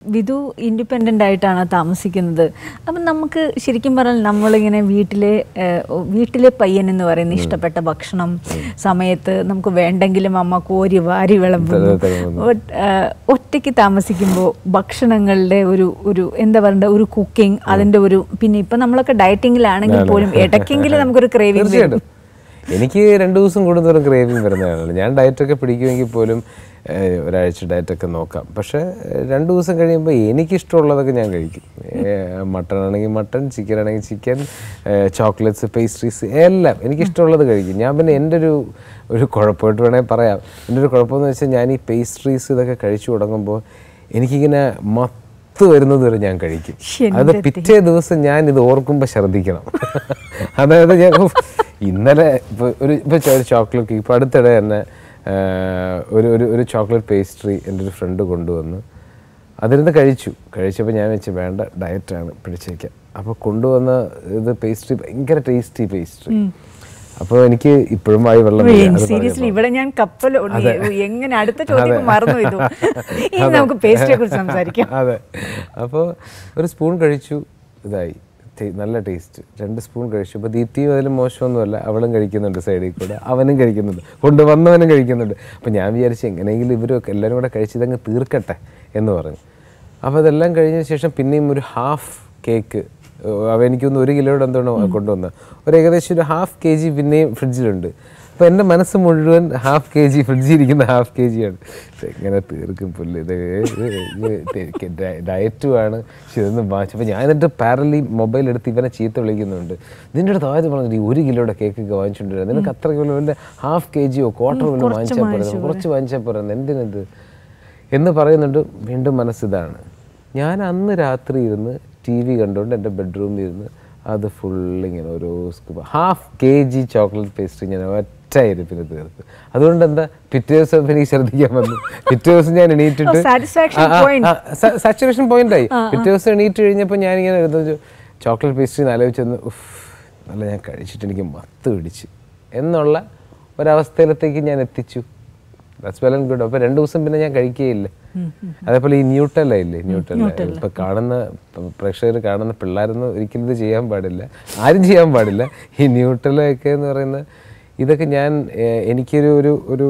Vidhu independent ആയിട്ടാണ് താമസിക്കുന്നത് അപ്പം നമുക്ക് ശരിക്കും പറഞ്ഞാൽ നമ്മളിങ്ങനെ വീട്ടിലെ ഏഹ്, വീട്ടിലെ പയ്യൻ എന്ന് പറയുന്ന ഇഷ്ടപ്പെട്ട ഭക്ഷണം സമയത്ത് നമുക്ക് വേണ്ടെങ്കിലും അമ്മ കോരി വാരി വിളമ്പുന്നു ഒ- ഏഹ്, ഒറ്റയ്ക്ക് താമസിക്കുമ്പോൾ ഭക്ഷണങ്ങളുടെ ഒരു ഒരു എന്താ പറയണ്ട ഒരു കുക്കിംഗ് അതിൻ്റെ ഒരു പിന്നെ ഇപ്പം നമ്മളൊക്കെ ഡയറ്റിങ്ങിലാണെങ്കിൽ പോലും ഇടയ്ക്കെങ്കിലും നമുക്കൊരു ക്രേവിംഗ് തീർച്ചയായിട്ടും എനിക്ക് രണ്ട് ദിവസം കൂടുന്നവരും ക്രേവിങ് വരുന്നതാണ് ഞാൻ ഡയറ്റൊക്കെ പിടിക്കുമെങ്കിൽ പോലും ഏഹ്, ഒരാഴ്ച ഡയറ്റൊക്കെ നോക്കാം പക്ഷേ ഏഹ്, രണ്ട് ദിവസം കഴിയുമ്പോൾ എനിക്കിഷ്ടമുള്ളതൊക്കെ ഞാൻ കഴിക്കും മട്ടൺ ആണെങ്കിൽ മട്ടൺ ചിക്കൻ ആണെങ്കിൽ ചിക്കൻ ചോക്ലേറ്റ്സ് പേസ്ട്രീസ് എല്ലാം എനിക്കിഷ്ടമുള്ളത് കഴിക്കും ഞാൻ പിന്നെ എൻ്റെ ഒരു ഒരു കുഴപ്പമായിട്ട് വേണമെങ്കിൽ പറയാം എൻ്റെ ഒരു കുഴപ്പമെന്ന് വെച്ചാൽ ഞാൻ ഈ പേസ്ട്രീസ് ഇതൊക്കെ കഴിച്ചു തുടങ്ങുമ്പോൾ എനിക്കിങ്ങനെ മത്ത് വരുന്നത് വരെ ഞാൻ കഴിക്കും അത് പിറ്റേ ദിവസം ഞാൻ ഇത് ഓർക്കുമ്പോൾ ഛർദ്ദിക്കണം അതായത് ഞാൻ ഉഫ്, ഇന്നലെ ഇപ്പോൾ ഒരു ഇപ്പോൾ ഒരു ചോക്ലേറ്റ് ഇപ്പോൾ അടുത്തിടെ തന്നെ ആ, ഒരു ഒരു ഒരു ചോക്ലേറ്റ് പേസ്ട്രി എൻ്റെ ഒരു ഫ്രണ്ട് കൊണ്ടുവന്ന് അതിരുന്ന് കഴിച്ചു കഴിച്ചപ്പോൾ ഞാൻ വെച്ച് വേണ്ട ഡയറ്റാണ് പിടിച്ചേക്കാം അപ്പോൾ കൊണ്ടുവന്ന ഇത് പേസ്ട്രി ഭയങ്കര ടേസ്റ്റി പേസ്ട്രി അപ്പോൾ എനിക്ക് ഇപ്പോഴും വായി വെള്ളം വരിക. അത് സീരിയസ്ലി ഇവിടെ ഞാൻ കപ്പൽ എങ്ങനെ അടുത്ത ചോദ്യം മറന്നു ഇതു ഇനി നമുക്ക് പേസ്റ്റിനെ കുറിച്ച് സംസാരിക്കാം അതെ അപ്പോൾ ഒരു സ്പൂൺ കഴിച്ചു ഇതായി ടേ- നല്ല ടേസ്റ്റ് രണ്ട് സ്പൂൺ കഴിച്ചു അപ്പോൾ ദീപ്തിയും അതിലും മോശമൊന്നുമല്ല അവളും കഴിക്കുന്നുണ്ട് സൈഡിൽ കൂടെ അവനും കഴിക്കുന്നുണ്ട് കൊണ്ടുവന്നവനും കഴിക്കുന്നുണ്ട് അപ്പോൾ ഞാൻ വിചാരിച്ചു എങ്ങനെയെങ്കിലും ഇവരൊക്കെ എല്ലാവരും കൂടെ കഴിച്ചിതങ്ങ് തീർക്കട്ടെ എന്ന് പറഞ്ഞു അപ്പോൾ അതെല്ലാം കഴിഞ്ഞ ശേഷം പിന്നെയും ഒരു ഹാഫ് കേക്ക് അവ എനിക്കൊന്ന് ഒരു കിലോയുടെ എന്താണ് കൊണ്ടുവന്നത് ഒരു ഏകദേശം ഒരു ഹാഫ് കെ ജി പിന്നെയും ഫ്രിഡ്ജിലുണ്ട് അപ്പോൾ എൻ്റെ മനസ്സ് മുഴുവൻ ഹാഫ് കെ ജി ഫ്രിഡ്ജിൽ ഇരിക്കുന്ന ഹാഫ് കെ ജിയാണ് എങ്ങനെ തീർക്കും പുല്ല് ഇത് ഡയറ്റുമാണ് പക്ഷെ ഇതൊന്നും വാങ്ങിച്ചപ്പോൾ ഞാൻ എന്നിട്ട് പാരലി മൊബൈൽ എടുത്ത് ഇവനെ ചീത്ത വിളിക്കുന്നുണ്ട് നിൻ്റെ അടുത്ത് ആദ്യം പറഞ്ഞിട്ട് ഈ ഒരു കിലോയുടെ കേക്കൊക്കെ വാങ്ങിച്ചുകൊണ്ടിരുന്നത് നിനക്ക് അത്ര കിലോ എൻ്റെ half K G quarter kilo വാങ്ങിച്ചാൽ പോരുന്നത് കുറച്ച് വാങ്ങിച്ചാൽ പോരുന്നത് എന്തിനത് എന്ന് പറയുന്നുണ്ട് വീണ്ടും മനസ്സിതാണ് ഞാൻ അന്ന് രാത്രി ഇരുന്ന് ടി വി കണ്ടുകൊണ്ട് എൻ്റെ ബെഡ്റൂമിൽ ഇരുന്ന് അത് ഫുൾ ഇങ്ങനെ ഓരോ scoop half K G chocolate pastry ഞാൻ ഒറ്റ ഇരിപ്പിന് തീർത്ത് അതുകൊണ്ട് എന്താ പിറ്റേ ദിവസം എനിക്ക് ശ്രദ്ധിക്കാൻ വന്നു പിറ്റേ ദിവസം ഞാൻ എണീറ്റിട്ട് satisfaction point. സാച്ചുറേഷൻ പോയിന്റ് ആയി പിറ്റേ ദിവസം എണീറ്റ് കഴിഞ്ഞപ്പോൾ ഞാനിങ്ങനെ എഴുതുന്നു ചോക്ലേറ്റ് പേസ്ട്രി ആലോചിച്ചൊന്ന് ഉഫ് നല്ല ഞാൻ കഴിച്ചിട്ട് എനിക്ക് മത്ത് പിടിച്ച് എന്നുള്ള ഒരവസ്ഥയിലത്തേക്ക് ഞാൻ എത്തിച്ചു ദാറ്റ്സ് വെൽ ആൻഡ് ഗുഡ് അപ്പോൾ രണ്ട് ദിവസം പിന്നെ ഞാൻ കഴിക്കുകയില്ല അതേപോലെ ഈ ന്യൂട്ടല്ല ഇല്ലേ ന്യൂട്ടല്ല ഇപ്പൊ കാണുന്ന പ്രേക്ഷകർ കാണുന്ന പിള്ളേരൊന്നും ഒരിക്കലും ഇത് ചെയ്യാൻ പാടില്ല ആരും ചെയ്യാൻ പാടില്ല ഈ ന്യൂട്ടലൊക്കെ എന്ന് പറയുന്ന ഇതൊക്കെ ഞാൻ ഏഹ്, എനിക്കൊരു ഒരു ഒരു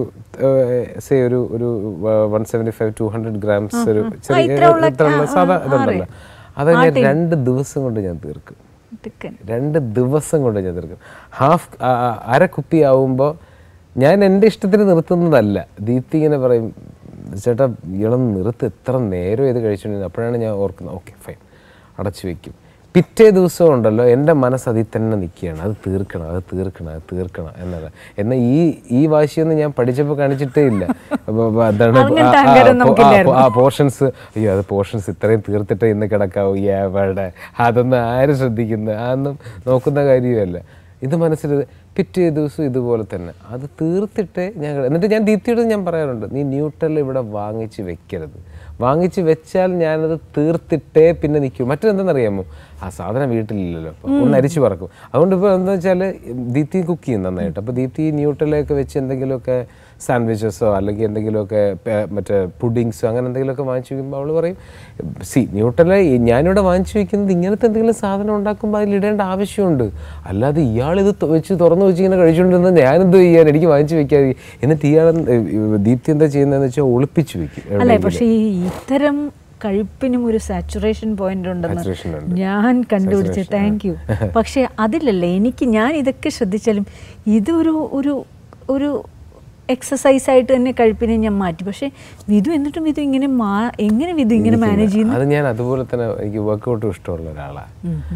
സേ ഒരു ഒരു one seventy five two hundred grams ഒരു ചെറിയ ഇത്രയുള്ള സാധാ ഇതുണ്ടല്ലോ അത് ഞാൻ രണ്ട് ദിവസം കൊണ്ട് ഞാൻ തീർക്കും തിക്കൻ രണ്ട് ദിവസം കൊണ്ട് ഞാൻ തീർക്കും ഹാഫ് ആ- ആ- അര കുപ്പി ആവുമ്പോൾ ഞാൻ എൻ്റെ ഇഷ്ടത്തിന് നിർത്തുന്നതല്ല ദീപ്തി ഇങ്ങനെ പറയും ചേട്ടാ ഇളം നിർത്ത് എത്ര നേരം ഇത് കഴിച്ചുകൊണ്ടിരുന്നത് അപ്പോഴാണ് ഞാൻ ഓർക്കുന്നത് ഓക്കെ ഫൈൻ അടച്ചു വെക്കും പിറ്റേ ദിവസം ഉണ്ടല്ലോ എൻ്റെ മനസ്സ് അതിൽ തന്നെ നിൽക്കുകയാണ് അത് തീർക്കണം അത് തീർക്കണം അത് തീർക്കണം എന്നത് എന്നാൽ ഈ ഈ വാശിയൊന്നും ഞാൻ പഠിച്ചപ്പോൾ കാണിച്ചിട്ടേ ഇല്ല അപ്പൊ അതാണ് അങ്ങനത്തെ ആ- ആ- അഹങ്കാരം ആ- നമുക്കില്ലായിരുന്നു. ആ പോർഷൻസ് അയ്യോ അത് പോർഷൻസ് ഇത്രയും തീർത്തിട്ട് ഇന്ന് കിടക്കാവൂ എവിടെ അതൊന്നും ആരും ശ്രദ്ധിക്കുന്ന അതൊന്നും നോക്കുന്ന കാര്യമല്ല ഇത് മനസ്സിൽ പിറ്റേ ദിവസം ഇതുപോലെ തന്നെ അത് തീർത്തിട്ടേ ഞാൻ കിട- എന്നിട്ട് ഞാൻ ദീപ്തിയോട് ഞാൻ പറയാറുണ്ട് നീ ന്യൂട്രൽ ഇവിടെ വാങ്ങിച്ച് വെക്കരുത് വാങ്ങിച്ച് വെച്ചാൽ ഞാനത് തീർത്തിട്ടേ പിന്നെ നിൽക്കൂ മറ്റെന്തെന്നറിയാമോ ആ സാധനം വീട്ടിലില്ലല്ലോ അപ്പോൾ ഒന്ന് അരിച്ചു പറക്കും അതുകൊണ്ട് ഇപ്പോൾ എന്താ വെച്ചാൽ ദീപ്തി കുക്ക് ചെയ്യും നന്നായിട്ട് അപ്പോൾ ദീപ്തി ഈ ന്യൂട്രലൊക്കെ വെച്ച് എന്തെങ്കിലുമൊക്കെ സാൻഡ്വിച്ചസോ അല്ലെങ്കിൽ എന്തെങ്കിലുമൊക്കെ പേ- മറ്റേ പുഡിങ്സോ അങ്ങനെ എന്തെങ്കിലുമൊക്കെ വാങ്ങിച്ചു വയ്ക്കുമ്പോൾ അവൾ പറയും സി ന്യൂട്രല ഞാനിവിടെ വാങ്ങിച്ചു വെക്കുന്നത് ഇങ്ങനത്തെ എന്തെങ്കിലും സാധനം ഉണ്ടാക്കുമ്പോൾ അതിലിടേണ്ട ആവശ്യമുണ്ട് അല്ലാതെ ഇയാൾ ഇത് തൊ- വെച്ച് തുറന്നു വെച്ച് ഇങ്ങനെ കഴിച്ചുകൊണ്ടിരുന്നത് ഞാനെന്തോ ചെയ്യാൻ എനിക്ക് വാങ്ങിച്ചു വെക്കാതെ എന്നിട്ട് ഇയാൾ ദീപ്തി എന്താ ചെയ്യുന്നതെന്ന് വെച്ചാൽ ഒളിപ്പിച്ചു വെക്കും അല്ലേ എവിടെയെങ്കിലും. പക്ഷേ ഈ ഇത്തരം കഴിപ്പിനും ഒരു സാച്ചുറേഷൻ പോയിന്റ് ഉണ്ടെന്ന് Saturation ഉണ്ട്. ഞാൻ കണ്ടുപിടിച്ചു താങ്ക് യു പക്ഷേ അതിലല്ലേ എനിക്ക് ഞാൻ ഇതൊക്കെ ശ്രദ്ധിച്ചാലും ഇതൊരു ഒരു ഒരു എക്സസൈസ് ആയിട്ട് തന്നെ കഴിപ്പിനെ ഞാൻ മാറ്റി പക്ഷേ വിധു എന്നിട്ടും വിധു ഇങ്ങനെ മാ എങ്ങനെ വിധു ഇങ്ങനെ മാനേജ് ചെയ്യുന്നു അത് ഞാൻ അതുപോലെ തന്നെ എനിക്ക് വർക്കൗട്ടും ഇഷ്ടമുള്ള ഒരാളാണ്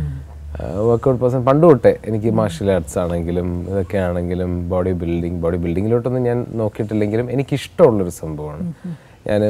വർക്കൗട്ട് പേഴ്സൺ പണ്ട് തൊട്ടേ എനിക്ക് മാർഷൽ ആർട്സ് ആണെങ്കിലും ഇതൊക്കെ ആണെങ്കിലും ബോഡി ബിൽഡിംഗ് ബോഡി ബിൽഡിങ്ങിലോട്ടൊന്നും ഞാൻ നോക്കിയിട്ടില്ലെങ്കിലും എനിക്ക് ഇഷ്ടമുള്ളൊരു സംഭവമാണ് ഞാൻ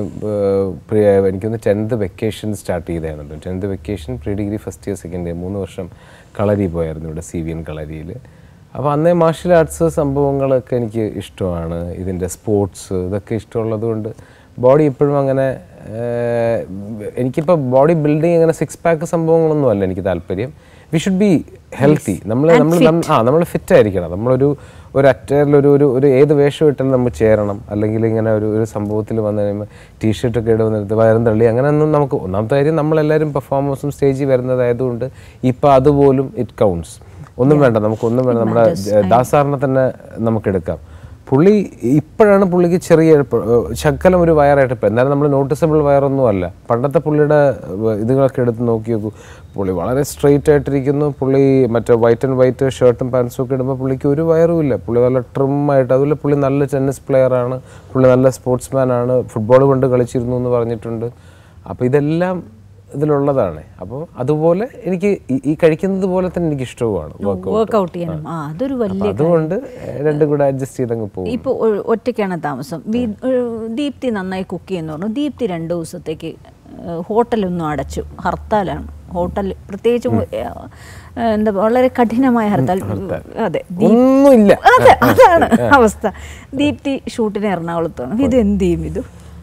എനിക്കൊന്ന് ടെൻത്ത് വെക്കേഷൻ സ്റ്റാർട്ട് ചെയ്തതാണല്ലോ tenth vacation pre degree first year second year മൂന്ന് വർഷം കളരി പോയായിരുന്നു ഇവിടെ സി വി എൻ കളരിയിൽ അപ്പോൾ അന്നേ മാർഷൽ ആർട്സ് സംഭവങ്ങളൊക്കെ എനിക്ക് ഇഷ്ടമാണ് ഇതിൻ്റെ സ്പോർട്സ് ഇതൊക്കെ ഇഷ്ടമുള്ളത് കൊണ്ട് ബോഡി ഇപ്പോഴും അങ്ങനെ ഏഹ്, എനിക്കിപ്പോൾ ബോഡി ബിൽഡിങ് അങ്ങനെ സിക്സ് പാക്ക് സംഭവങ്ങളൊന്നും അല്ല എനിക്ക് താല്പര്യം വി ഷുഡ് ബി ഹെൽത്തി നമ്മൾ നമ്മൾ ആ നമ്മൾ ഫിറ്റ് ആയിരിക്കണം നമ്മളൊരു ഒരു അറ്ററിലൊരു ഒരു ഒരു ഏത് വേഷം ഇട്ടാലും നമ്മൾ ചേരണം അല്ലെങ്കിൽ ഇങ്ങനെ ഒരു ഒരു സംഭവത്തിൽ വന്നു കഴിയുമ്പോൾ ടീഷർട്ടൊക്കെ ഇട വന്നിട്ട് വയറും തള്ളി അങ്ങനെയൊന്നും നമുക്ക് ഒന്നാമത്തെ കാര്യം നമ്മളെല്ലാവരും പെർഫോമൻസും സ്റ്റേജിൽ വരുന്നതായതുകൊണ്ട് ഇപ്പം അതുപോലും ഇറ്റ് കൗണ്ട്സ് ഒന്നും വേണ്ട നമുക്കൊന്നും വേണ്ട നമ്മുടെ ദാസാറിനെ തന്നെ നമുക്കെടുക്കാം പുള്ളി ഇപ്പോഴാണ് പുള്ളിക്ക് ചെറിയ ഇപ്പ- ഏഹ് ശകലം ഒരു വയറായിട്ട് ഇപ്പം എന്നാലും നമ്മൾ നോട്ടീസബിൾ വയറൊന്നും അല്ല പണ്ടത്തെ പുള്ളിയുടെ ഏഹ് ഇതുകളൊക്കെ എടുത്ത് നോക്കി നോക്കൂ പുള്ളി വളരെ സ്ട്രെയിറ്റ് ആയിട്ടിരിക്കുന്നു പുള്ളി മറ്റേ വൈറ്റ് ആൻഡ് വൈറ്റ് ഷർട്ടും പാൻസും ഒക്കെ ഇടുമ്പോൾ പുള്ളിക്ക് ഒരു വയറും ഇല്ല പുള്ളി നല്ല ട്രിം ആയിട്ട് അതുപോലെ പുള്ളി നല്ല ടെന്നീസ് പ്ലെയർ ആണ് പുള്ളി നല്ല സ്പോർട്സ്മാൻ ആണ് ഫുട്ബോൾ കൊണ്ട് കളിച്ചിരുന്നു എന്ന് പറഞ്ഞിട്ടുണ്ട് അപ്പോൾ ഇതെല്ലാം ഇതിലുള്ളതാണ് അപ്പോൾ അതുപോലെ എനിക്ക് ഈ- ഈ കഴിക്കുന്നത് പോലെ തന്നെ എനിക്ക് ഇഷ്ടവുമാണ് വർക്ക് വർക്കൗട്ട് ചെയ്യണം ആ അതൊരു വലിയ അതുകൊണ്ട് രണ്ടും കൂടെ അഡ്ജസ്റ്റ് ചെയ്തങ്ങ് പോകും ഇപ്പോൾ ഒറ്റയ്ക്കാണ് താമസം വി- ഒരു ദീപ്തി നന്നായി കുക്ക് ചെയ്യുന്നു പറഞ്ഞു ദീപ്തി രണ്ട് ദിവസത്തേക്ക് ഏഹ്, ഹോട്ടലൊന്നും അടച്ചു ഹർത്താലാണ് ഹോട്ടൽ പ്രത്യേകിച്ച് എന്താ വളരെ കഠിനമായ ഹർത്താൽ അതെ ദീ- ഒന്നുമില്ല അതെ അതാണ് അവസ്ഥ ദീപ്തി ഷൂട്ടിന് എറണാകുളത്താണ് ഇത് എന്ത് ചെയ്യും ഇത്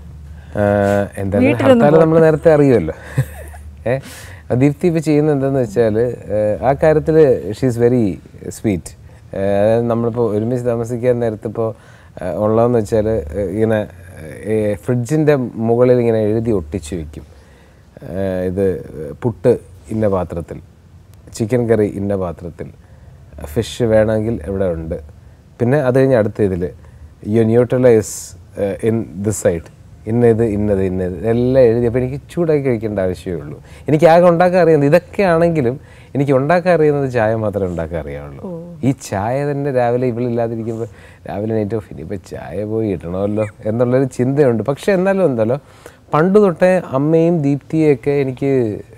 ആഹ് എന്തായാലും ഹർത്താൽ നമ്മൾ നേരത്തെ അറിയുമല്ലോ ഏ ദീപ്തി ഇപ്പോൾ ചെയ്യുന്നത് എന്താണെന്ന് വെച്ചാൽ ആ കാര്യത്തിൽ ഷീസ് വെരി സ്വീറ്റ് അതായത് നമ്മളിപ്പോൾ ഒരുമിച്ച് താമസിക്കാൻ നേരത്തെ ഇപ്പോൾ ഉള്ളതെന്ന് വെച്ചാൽ ഇങ്ങനെ ഫ്രിഡ്ജിൻ്റെ മുകളിൽ ഇങ്ങനെ എഴുതി ഒട്ടിച്ചു വെക്കും ആഹ് ഇത് പുട്ട് ഇന്ന പാത്രത്തിൽ ചിക്കൻ കറി ഇന്ന പാത്രത്തിൽ ഫിഷ് വേണമെങ്കിൽ ഇവിടെ ഉണ്ട് പിന്നെ അത് കഴിഞ്ഞ് അടുത്ത ഇതിൽ you neutralise in this side ഇന്നത് ഇന്നത് ഇന്നത് എല്ലാം എഴുതി അപ്പോൾ എനിക്ക് ചൂടാക്കി കഴിക്കേണ്ട ആവശ്യമേ ഉള്ളൂ എനിക്ക് ആകെ ഉണ്ടാക്കാൻ അറിയുന്നത് ഇതൊക്കെ ആണെങ്കിലും എനിക്ക് ഉണ്ടാക്കാൻ അറിയുന്നത് ചായ മാത്രമേ ഉണ്ടാക്കാൻ അറിയാവുള്ളൂ ഈ ചായ തന്നെ രാവിലെ ഇവളില്ലാതിരിക്കുമ്പോൾ രാവിലെ നൈറ്റ് ഓഫ് ഇനിയിപ്പോൾ ചായ പോയി ഇടണമല്ലോ എന്നുള്ളൊരു ചിന്തയുണ്ട് പക്ഷെ എന്നാലും എന്തല്ലോ പണ്ട് തൊട്ടേ അമ്മയും ദീപ്തിയൊക്കെ എനിക്ക്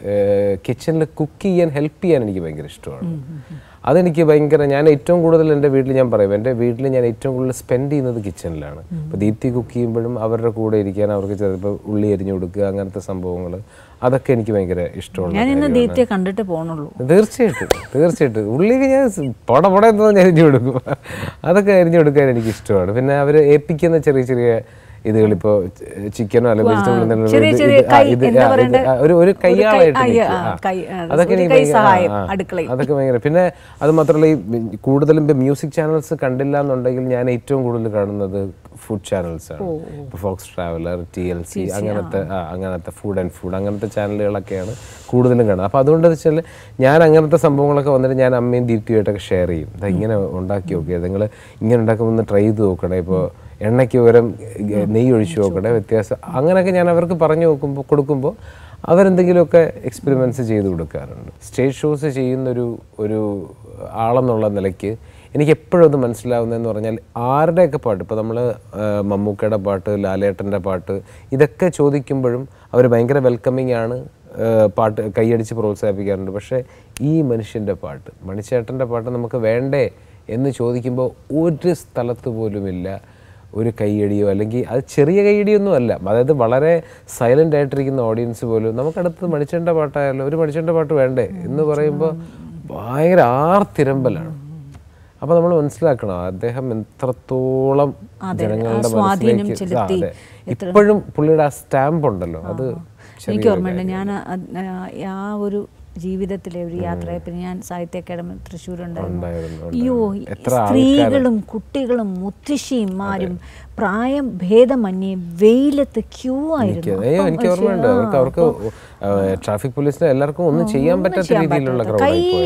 കിച്ചണിൽ കുക്ക് ചെയ്യാൻ ഹെൽപ്പ് ചെയ്യാൻ എനിക്ക് ഭയങ്കര ഇഷ്ടമാണ് അതെനിക്ക് ഭയങ്കര ഞാൻ ഏറ്റവും കൂടുതൽ എൻ്റെ വീട്ടിൽ ഞാൻ പറയും എൻ്റെ വീട്ടിൽ ഞാൻ ഏറ്റവും കൂടുതൽ സ്പെൻഡ് ചെയ്യുന്നത് കിച്ചണിലാണ് ഇപ്പോൾ ദീപ്തി കുക്ക് ചെയ്യുമ്പോഴും അവരുടെ കൂടെ ഇരിക്കാൻ അവർക്ക് ചിലപ്പോൾ ഉള്ളി എരിഞ്ഞു കൊടുക്കുക അങ്ങനത്തെ സംഭവങ്ങൾ അതൊക്കെ എനിക്ക് ഭയങ്കര ഇഷ്ടമുള്ള ഞാൻ ഇന്ന് ദീപ്തിയെ കണ്ടിട്ട് പോണുള്ളൂ തീർച്ചയായിട്ടും തീർച്ചയായിട്ടും ഉള്ളിക്ക് ഞാൻ സ് പൊട പൊട എന്ന് പറഞ്ഞ് അരിഞ്ഞു കൊടുക്കും അതൊക്കെ അരിഞ്ഞു കൊടുക്കാൻ എനിക്ക് ഇഷ്ടമാണ് പിന്നെ അവർ ഏൽപ്പിക്കുന്ന ചെറിയ ചെറിയ ഇതുകളിപ്പോ ചിക്കനോ അല്ലെങ്കിൽ വെജിറ്റബിൾ ചെറിയ ചെറിയ കൈ, എന്താ പറയണ്ടേ? ഒരു ഒരു കയ്യാളായിട്ട് ആ, നിൽക്കുക. ആ, ആ. കൈ, ആ, അതൊക്കെ ഒരു എനിക്ക് കൈ ഭയങ്കര- സഹായം ആ, ആ. അടുക്കളയിൽ. അതൊക്കെ ഭയങ്കര പിന്നെ അത് മാത്രമല്ല ഈ കൂടുതലും ഇപ്പം മ്യൂസിക് ചാനൽസ് കണ്ടില്ല എന്നുണ്ടെങ്കിൽ ഞാൻ ഏറ്റവും കൂടുതൽ കാണുന്നത് ഫുഡ് ചാനൽസ് ആണ് ഇപ്പോൾ Fox Traveller T L C അങ്ങനത്തെ ആ, അങ്ങനത്തെ ഫുഡ് ആൻഡ് ഫുഡ് അങ്ങനത്തെ ചാനലുകളൊക്കെയാണ് കൂടുതലും കാണുന്നത് അപ്പോൾ അതുകൊണ്ട് വെച്ചാൽ ഞാൻ അങ്ങനത്തെ സംഭവങ്ങളൊക്കെ വന്നിട്ട് ഞാൻ അമ്മയും ദീപ്തിയുമായിട്ടൊക്കെ ഷെയർ ചെയ്യും ദാ ഇങ്ങനെ ഉണ്ടാക്കി നോക്കിയത് നിങ്ങൾ ഇങ്ങനെ ഉണ്ടാക്കുമ്പോൾ ഒന്ന് ട്രൈ ചെയ്ത് നോക്കണേ ഇപ്പോൾ എണ്ണയ്ക്ക് പകരം നെയ്യ് ഒഴിച്ചു നോക്കണേ വ്യത്യാസം അങ്ങനെയൊക്കെ ഞാൻ അവർക്ക് പറഞ്ഞു നോക്കുമ്പോൾ കൊടുക്കുമ്പോൾ അവരെന്തെങ്കിലുമൊക്കെ എക്സ്പെരിമെൻറ്റ്സ് ചെയ്ത് കൊടുക്കാറുണ്ട് സ്റ്റേജ് ഷോസ് ചെയ്യുന്നൊരു ഒരു ആളെന്നുള്ള നിലയ്ക്ക് എനിക്ക് എപ്പോഴും അത് മനസ്സിലാവുന്നതെന്ന് പറഞ്ഞാൽ ആരുടെയൊക്കെ പാട്ട് ഇപ്പോൾ നമ്മൾ മമ്മൂക്കയുടെ പാട്ട് ലാലേട്ടൻ്റെ പാട്ട് ഇതൊക്കെ ചോദിക്കുമ്പോഴും അവർ ഭയങ്കര വെൽക്കമിങ് ആണ് ആ, പാട്ട് കൈയടിച്ച് പ്രോത്സാഹിപ്പിക്കാറുണ്ട് പക്ഷേ ഈ മനുഷ്യൻ്റെ പാട്ട് മണിച്ചേട്ടൻ്റെ പാട്ട് നമുക്ക് വേണ്ടേ എന്ന് ചോദിക്കുമ്പോൾ ഒരു സ്ഥലത്ത് പോലുമില്ല ഒരു കൈയടിയോ അല്ലെങ്കിൽ അത് ചെറിയ കൈയടിയൊന്നും അല്ല അതായത് വളരെ സൈലൻ്റ് ആയിട്ടിരിക്കുന്ന ഓഡിയൻസ് പോലും നമുക്കടുത്ത് മണിച്ചേണ്ട പാട്ടായാലും ഒരു മണിച്ചേണ്ട പാട്ട് വേണ്ടേ എന്ന് പറയുമ്പോൾ ഭയങ്കര ആർത്തിരമ്പലാണ് അപ്പോൾ നമ്മൾ മനസ്സിലാക്കണം അദ്ദേഹം എത്രത്തോളം ജനങ്ങളുടെ സ്വാധീനം മനസ്സിലേക്ക് ആ, ചെലുത്തി. അതെ. ഇപ്പോഴും പുള്ളിയുടെ ആ സ്റ്റാമ്പ് ഉണ്ടല്ലോ അത് എനിക്ക് ഓർമ്മയുണ്ട് ഞാൻ അത് ആ ഒരു ജീവിതത്തിലെ ഒരു യാത്രയപ്പിന് ഞാൻ സാഹിത്യ അക്കാദമി തൃശ്ശൂരുണ്ടായിരുന്നു ഉണ്ടായിരുന്നു, അയ്യോ ഈ എത്ര സ്ത്രീകളും കുട്ടികളും മുത്തശ്ശിമാരും പ്രായം ഭേദമന്യേ വെയിലത്ത് ക്യൂ ആയിരുന്നു അയ്യോ എനിക്ക് ഓർമ്മയുണ്ട് അവർക്ക് അവർക്ക് ട്രാഫിക് പോലീസിന് എല്ലാവർക്കും ഒന്നും ചെയ്യാൻ പറ്റാത്ത രീതിയിലുള്ള ക്രൗഡ്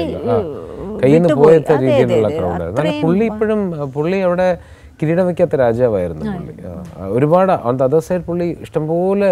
കയ്യിൽ നിന്ന് പോയത്ത രീതിയിലുള്ള ക്രൗഡായിരുന്നു അല്ല പുള്ളി ഇപ്പോഴും പുള്ളി അവിടെ കിരീടം വെക്കാത്ത രാജാവായിരുന്നു പുള്ളി ആ, ആ, ഒരുപാട് ഓൺ ദ അതർ സൈഡ് പുള്ളി ഇഷ്ടംപോലെ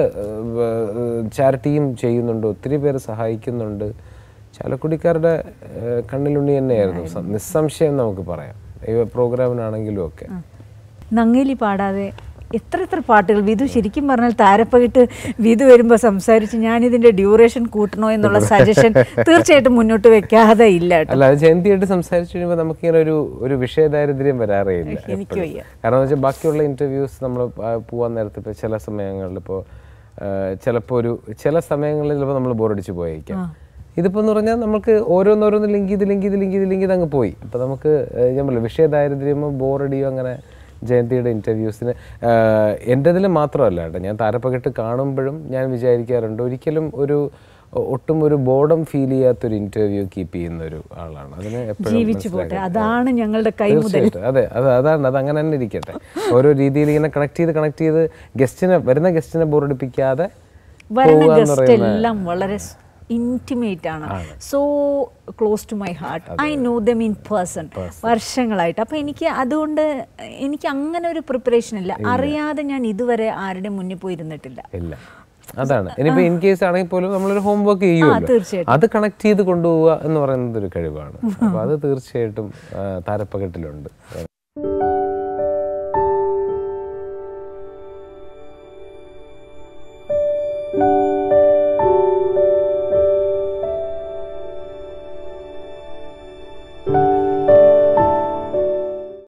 ചാരിറ്റിയും ചെയ്യുന്നുണ്ട് ഒത്തിരി പേര് സഹായിക്കുന്നുണ്ട് ചാലക്കുടിക്കാരുടെ ഏഹ്, കണ്ണിലുണ്ണി തന്നെയായിരുന്നു സം- നിസ്സംശയം നമുക്ക് പറയാം ഈ പ്രോഗ്രാമിനാണെങ്കിലും ഒക്കെ നങ്ങേലി പാടാതെ എത്ര എത്ര പാട്ടുകൾ വിധു ശരിക്കും പറഞ്ഞാൽ താരപ്പകിട്ട് വിധു വരുമ്പോൾ സംസാരിച്ച് ഞാനിതിന്റെ ഡ്യൂറേഷൻ കൂട്ടണോ എന്നുള്ള സജഷൻ തീർച്ചയായിട്ടും മുന്നോട്ട് വെക്കാതെ ഇല്ല കേട്ടോ അല്ല അത് ജയന്തിയായിട്ട് സംസാരിച്ചു കഴിയുമ്പോൾ നമുക്കിങ്ങനെ ഒരു ഒരു വിഷയദാരിദ്ര്യം വരാറേ ഇല്ല എനിക്ക് എപ്പോഴും. വയ്യ. കാരണം എന്ന് വെച്ചാൽ ബാക്കിയുള്ള ഇന്റർവ്യൂസ് നമ്മൾ പോകാൻ നേരത്തെ ഇപ്പോൾ ചില സമയങ്ങളിൽ ഇപ്പോൾ ചിലപ്പോൾ ഒരു ചില സമയങ്ങളിൽ ചിലപ്പോൾ നമ്മൾ ബോറടിച്ച് പോയേക്കാം ഇതിപ്പോൾ എന്ന് പറഞ്ഞാൽ നമുക്ക് ഓരോന്നോരോന്ന് ലിങ്ക് ചെയ്ത് ലിങ്ക് ചെയ്ത് ലിങ്ക് ചെയ്ത് ലിങ്ക് ചെയ്ത് അങ്ങ് പോയി അപ്പോൾ നമുക്ക് ഏഹ്, ഞാൻ പറയില്ല വിഷയദാരിദ്ര്യമോ ബോറടിയോ അങ്ങനെ ജയന്തിയുടെ ഇൻ്റർവ്യൂസിന് എൻ്റെതിൽ മാത്രമല്ല കേട്ടോ ഞാൻ താരപ്പകട്ട് കാണുമ്പോഴും ഞാൻ വിചാരിക്കാറുണ്ട് ഒരിക്കലും ഒരു ഒട്ടും ഒരു ബോർഡം ഫീൽ ചെയ്യാത്തൊരു ഇൻ്റർവ്യൂ കീപ്പ് ചെയ്യുന്ന ഒരു ആളാണ് അതിന് എപ്പോഴും ജീവിച്ചു പോട്ടെ അതാണ് ഞങ്ങളുടെ കൈ മുതൽ തീർച്ചയായിട്ടും അതെ അത് അതാണ് അത് അങ്ങനെ തന്നെ ഇരിക്കട്ടെ ഓരോ രീതിയിൽ ഇങ്ങനെ കണക്ട് ചെയ്ത് കണക്ട് ചെയ്ത് ഗസ്റ്റിനെ വരുന്ന ഗസ്റ്റിനെ ബോറടിപ്പിക്കാതെ വരുന്ന പോവുക എന്ന് ഗസ്റ്റ് എല്ലാം വളരെ ഇൻറ്റിമേറ്റ് ആണ് so close to my heart I know them in person വർഷങ്ങളായിട്ട് അപ്പോൾ എനിക്ക് അതുകൊണ്ട് എനിക്ക് അങ്ങനെ ഒരു പ്രിപ്പറേഷൻ ഇല്ല അറിയാതെ ഞാൻ ഇതുവരെ ആരുടെ മുന്നിൽ പോയിരുന്നിട്ടില്ല ഇല്ല അതാണ് ഇനിയിപ്പോ ഇൻ കേസ് ആണെങ്കിൽ പോലും നമ്മളൊരു ഹോം വർക്ക് ചെയ്യുമല്ലോ തീർച്ചയായിട്ടും. അത് കണക്ട് ചെയ്ത് കൊണ്ടുപോവുക എന്ന് പറയുന്നത് ഒരു കഴിവാണ് അപ്പൊ അത് തീർച്ചയായിട്ടും ആ, താരപ്പകട്ടിലുണ്ട്